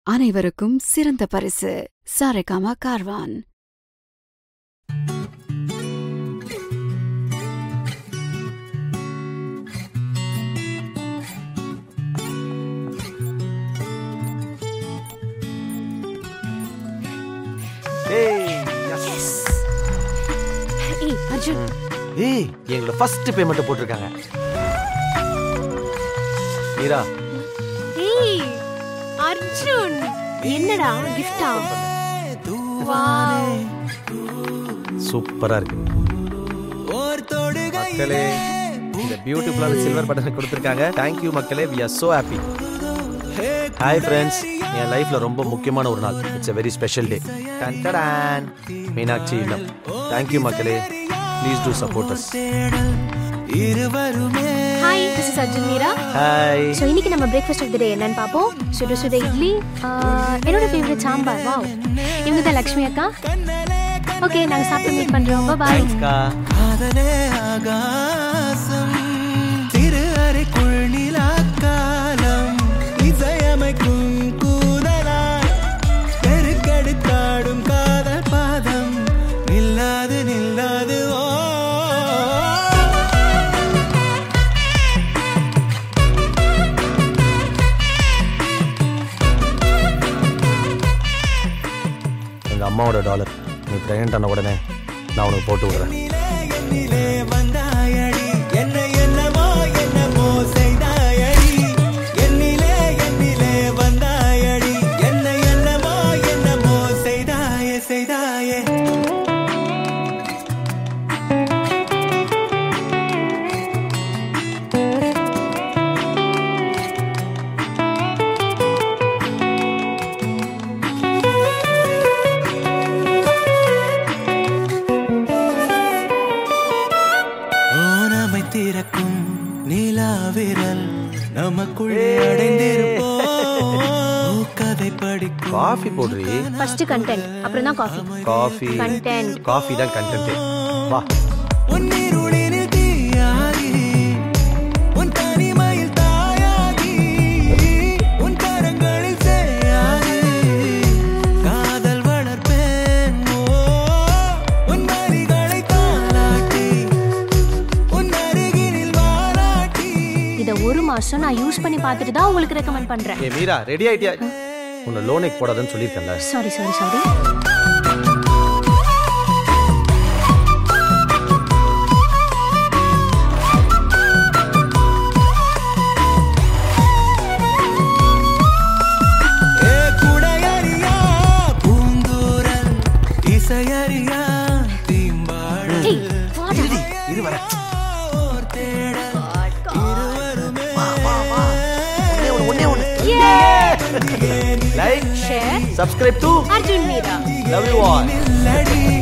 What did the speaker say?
அனைவருக்கும் சிறந்த பரிசு சாரேகாமா கார்வான் ஏய் yes. ஏய் அர்ஜுன் ஏய் எங்களோட ஃபர்ஸ்ட் பேமெண்ட் போட்டிருக்காங்க மீரா ஏய் அர்ஜுன் என்னடா கிஃப்டா வாவ் சூப்பரா இருக்கு மக்களே இந்த பியூட்டிஃபுல்லான சில்வர் பட்டன் கொடுத்துருக்காங்க தேங்க்யூ மக்களே we are so happy hi friends என் லைஃப்ல ரொம்ப முக்கியமான ஒரு நாள் it's a very special day டன் மீனாட்சி இல்லம் தேங்க்யூ மக்களே please do support us hi this is Arjun Meera hi so இன்னைக்கு நம்ம பிரேக்ஃபாஸ்ட் ஆஃப் த டே என்னன்னு பார்ப்போம் சுட சுட இட்லி ஆஹ், என்னோட ஃபேவரட் சாம்பார் வாவ் இவங்க தான் லக்ஷ்மி அக்கா ஓகே நாங்கள் சாப்பிட்டு மீட் பண்ணுறோம் பாய் தேங்க்ஸ்க்கா காதலே ஆகாசம் திரு அறைக்குள் நிலாக்காலம் இசையமைக்கும் கூதலாய் பெருக்கெடுத்தாடும் காதல் பாதம் நில்லாது நில்லாது ஓ எங்க அம்மாவோட டாலர் நீ பிரெக்னென்ட் ஆன உடனே நான் உனக்கு போட்டு விடுறேன் என்னிலே வந்தாயடி என்னை என்னமோ என்னமோ செய்தாயடி என்னிலே என்னிலே வந்தாயடி என்னை என்னமோ என்னமோ செய்தாயே செய்தாயே ஓனமை திறக்கும் நிலாவிரல் நமக்குள்ளே அடைந்திருப்போம் கதை படிக்கும் காஃபி போடுறி ஃபர்ஸ்ட் கண்டென்ட் அப்புறம் தான் காஃபி காஃபி Content. காஃபி தான் கண்டென்ட் வா உன்னிருளினில் தீயாகி உன் தனிமையில் தாயாகி உன் கரங்களில் சேயாகி காதல் வளர்ப்பேன் ஓ உன் வரிகளை தாளாட்டி உன் அருகினில் வாராட்டி இதை ஒரு மாசம் நான் யூஸ் பண்ணி பார்த்துட்டு தான் உங்களுக்கு ரெக்கமெண்ட் பண்றேன் ஏ மீரா ரெடி ஆயிட்டியா உன்னை லோனுக்கு போடாதுன்னு சொல்லியிருக்கேன்ல சாரி சாரி சாரி ஏ குடையறியா பூந்தூரல் இசையறியா தீம்பாடு ஏய் வாடா இது வர ஓர் தேடல் இருவருமே like share subscribe to Arjun Meera love you all நில்லடி